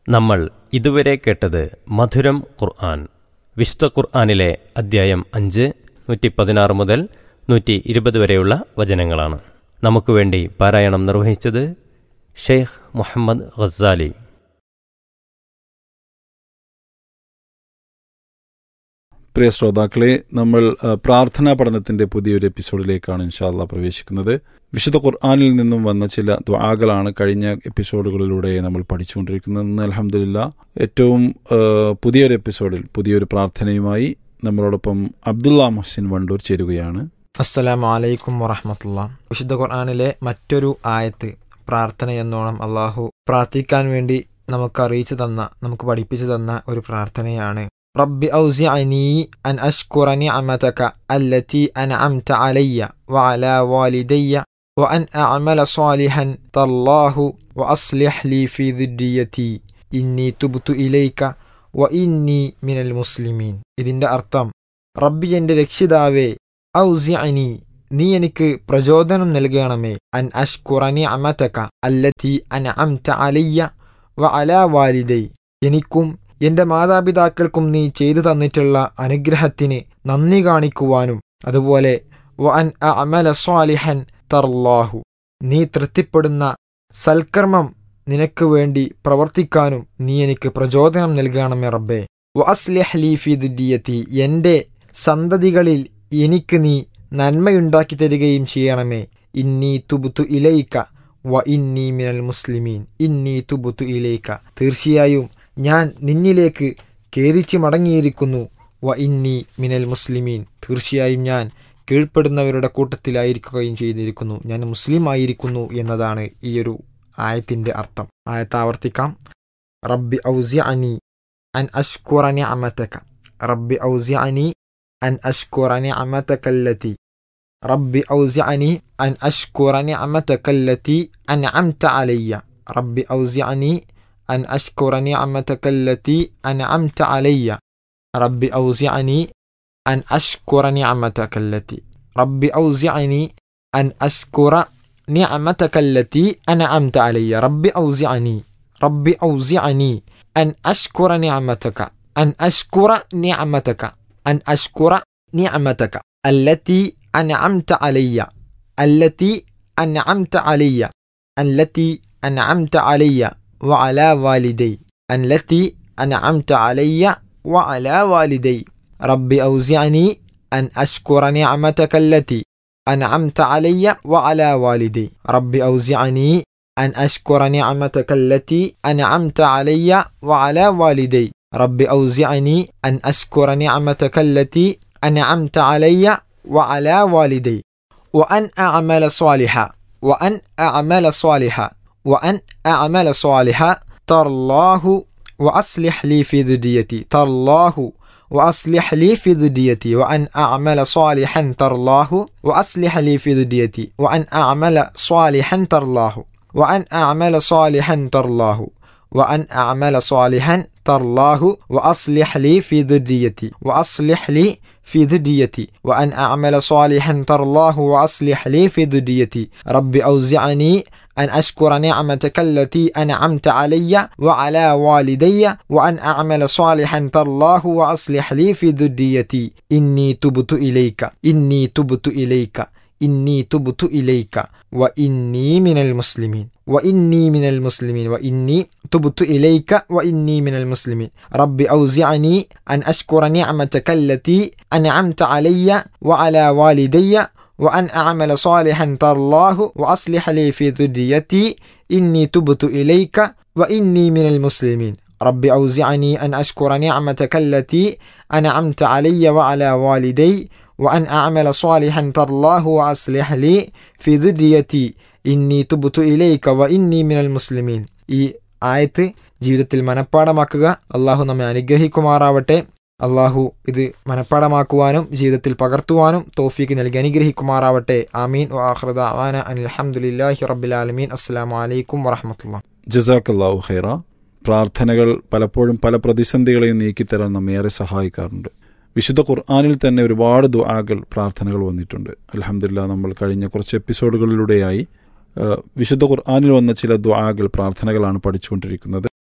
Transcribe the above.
നമ്മൾ ഇതുവരെ കേട്ടത് മധുരം ഖുർആൻ വിശുദ്ധ ഖുർആനിലെ അദ്ധ്യായം അഞ്ച് നൂറ്റി പതിനാറ് മുതൽ നൂറ്റി ഇരുപത് വരെയുള്ള വചനങ്ങളാണ് നമുക്ക് വേണ്ടി പാരായണം നിർവഹിച്ചത് ഷെയ്ഖ് മുഹമ്മദ് ഖസാലി പ്രിയ ശ്രോതാക്കളെ നമ്മൾ ആ, പ്രാർത്ഥനാ പഠനത്തിന്റെ പുതിയൊരു എപ്പിസോഡിലേക്കാണ് ഇൻഷാല്ല പ്രവേശിക്കുന്നത് വിശുദ്ധ ഖുർആാനിൽ നിന്നും വന്ന ചില ദ്വാകളാണ് കഴിഞ്ഞ എപ്പിസോഡുകളിലൂടെ നമ്മൾ പഠിച്ചുകൊണ്ടിരിക്കുന്നത് ഇന്ന് അലഹമില്ല ഏറ്റവും ആ, പുതിയൊരു എപ്പിസോഡിൽ പുതിയൊരു പ്രാർത്ഥനയുമായി നമ്മളോടൊപ്പം അബ്ദുള്ള മുഹസിൻ വണ്ടൂർ ചേരുകയാണ് അസ്സലാമു അലൈക്കും വറഹമത്തുള്ള വിശുദ്ധ ഖുർആാനിലെ മറ്റൊരു ആയത്ത് പ്രാർത്ഥന എന്നോണം അള്ളാഹു പ്രാർത്ഥിക്കാൻ വേണ്ടി നമുക്ക് അറിയിച്ചു തന്ന നമുക്ക് പഠിപ്പിച്ചു തന്ന ഒരു പ്രാർത്ഥനയാണ് റബ്ബി ഔസിഅനി അൻ അഷ്കുറ നിഅമതക അല്ലതി അൻഅംത അലയ്യ വഅലാ വാലിദയ്യ وأن أعمل صالحا تالله وأصلح لي في ذريتي إني تبت إليك وإني من المسلمين ഇതിന്റെ അർത്ഥം റബ്ബി എന്റെ രക്ഷിതാവേ ഔസിഅനി നീ എനിക്ക് പ്രചോദനം നൽകണമേ അൻ അഷ്കുറനി അമതക അല്ലത്തി അൻ അംത അലയ്യ വ അലാ വാലിദൈ എനിക്കും എന്റെ മാതാപിതാക്കൾക്കും നീ ചെയ്തു തന്നിട്ടുള്ള അനുഗ്രഹത്തിന് നന്ദി കാണിക്കുവാനും അതുപോലെ വ അൻ അമല സ്വാലിഹൻ തർലാഹു നീ തൃപ്തിപ്പെടുന്ന സൽക്കർമ്മം നിനക്ക് വേണ്ടി പ്രവർത്തിക്കാനും നീ എനിക്ക് പ്രചോദനം നൽകണമേ റബ്ബേ വ അസ്ലിഹ് ലീ ഫി ദുരിയത്തി എന്റെ സന്തതികളിൽ എനിക്ക് നീ നന്മയുണ്ടാക്കി തരികയും ചെയ്യണമേ ഇന്നി തുബുത്തു ഇലയിക്ക വ ഇന്നി മിനൽ മുസ്ലിമീൻ ഇന്നി തുബുത്തു ഇലയിക്ക തീർച്ചയായും ഞാൻ നിന്നിലേക്ക് ഖേദിച്ച് മടങ്ങിയിരിക്കുന്നു വ ഇന്നി മിനൽ മുസ്ലിമീൻ തീർച്ചയായും ഞാൻ കീഴ്പ്പെടുന്നവരുടെ കൂട്ടത്തിലായിരിക്കുകയും ചെയ്തിരിക്കുന്നു ഞാൻ മുസ്ലിം ആയിരിക്കുന്നു എന്നതാണ് ഈ ഒരു ആയത്തിന്റെ അർത്ഥം ആയത്ത് ആവർത്തിക്കാം റബ്ബി ഔസി അനി അൻ അഷ്കുറ നിഅമതക റബ്ബി ഔസി അനി أن أشكر نعمتك التي ربي أوزعني أن أشكر نعمتك التي أنعمت علي ربي أوزعني أن أشكر نعمتك التي أنعمت علي ربي أوزعني أن أشكر نعمتك التي ربي أوزعني أن أشكر نعمتك التي أنعمت علي ربي أوزعني ربي أوزعني أن أشكر نعمتك أن أشكر نعمتك أن أشكر نعمتك التي أنعمت علي التي أنعمت علي التي أنعمت علي وعلى والدي التي أنعمت علي وعلى والدي ربي أوزعني أن أشكر نعمتك التي أنعمت علي وعلى والدي ربي أوزعني أن أشكر نعمتك التي أنعمت علي وعلى والدي رب أوزعني أن أشكر نعمتك التي أنعمت علي وعلى والدي وأن أعمل صالحا وأن أعمل صالحا وأن أعمل صالحا ترلاه وأصلح لي في ذريتي ترلاه وأصلح لي في ذريتي وأن أعمل صالحا ترلاه وأصلح لي في ذريتي وأن أعمل صالحا ترلاه وأن أعمل صالحا ترلاه وأن أعمل صالحا ترلاه وأصلح لي في ذريتي وأصلح لي في ذريتي وأن أعمل صالحا ترلاه وأصلح لي في ذريتي رب أوزعني أن أشكر نعمتك التي أنعمت علي وعلى والدي وأن أعمل صالحا ترلاه وأصلح لي في ذريتي إني تبت إليك إني تبت إليك إني تبت إليك وإني من المسلمين وإني من المسلمين وإني تبت إليك وإني من المسلمين رب أوزعني أن أشكر نعمتك التي أنعمت علي وعلى والدي وأن أعمل صالحا ترلاه وأصلح لي في ذريتي إني تبت إليك وإني من المسلمين رب أوزعني أن أشكر نعمتك التي أنعمت علي وعلى والدي وأن أعمل صالحا ترلاه وأصلح لي في ذريتي ഇന്നി തുബുത്തു ഇലൈക വ ഇന്നി മിനൽ മുസ്ലിമീൻ ഈ ആയത്ത് ജീവിതത്തിൽ മനഃപ്പാടമാക്കുക അള്ളാഹു നമ്മെ അനുഗ്രഹിക്കുമാറാവട്ടെ അള്ളാഹു ഇത് മനഃപ്പാടമാക്കുവാനും ജീവിതത്തിൽ പകർത്തുവാനും തോഫീക്ക് നൽകി അനുഗ്രഹിക്കുമാറാവട്ടെ ആമീൻ വാഹൃദ അവാന അലഹമുല്ലാഹി റബ്ബിലാലമീൻ അസ്സാം വലൈക്കും വറഹമത്തുള്ള ജസാക്കല്ലാഹു ഖൈറ പ്രാർത്ഥനകൾ പലപ്പോഴും പല പ്രതിസന്ധികളെയും നീക്കിത്തരാൻ നമ്മെ ഏറെ സഹായിക്കാറുണ്ട് വിശുദ്ധ ഖുർആാനിൽ തന്നെ ഒരുപാട് ദുആകൾ പ്രാർത്ഥനകൾ വന്നിട്ടുണ്ട് അലഹമില്ല നമ്മൾ കഴിഞ്ഞ കുറച്ച് എപ്പിസോഡുകളിലൂടെയായി ആ, വിശുദ്ധ ഖുർആാനിൽ വന്ന ചില ദുആകൾ പ്രാർത്ഥനകളാണ് പഠിച്ചുകൊണ്ടിരിക്കുന്നത്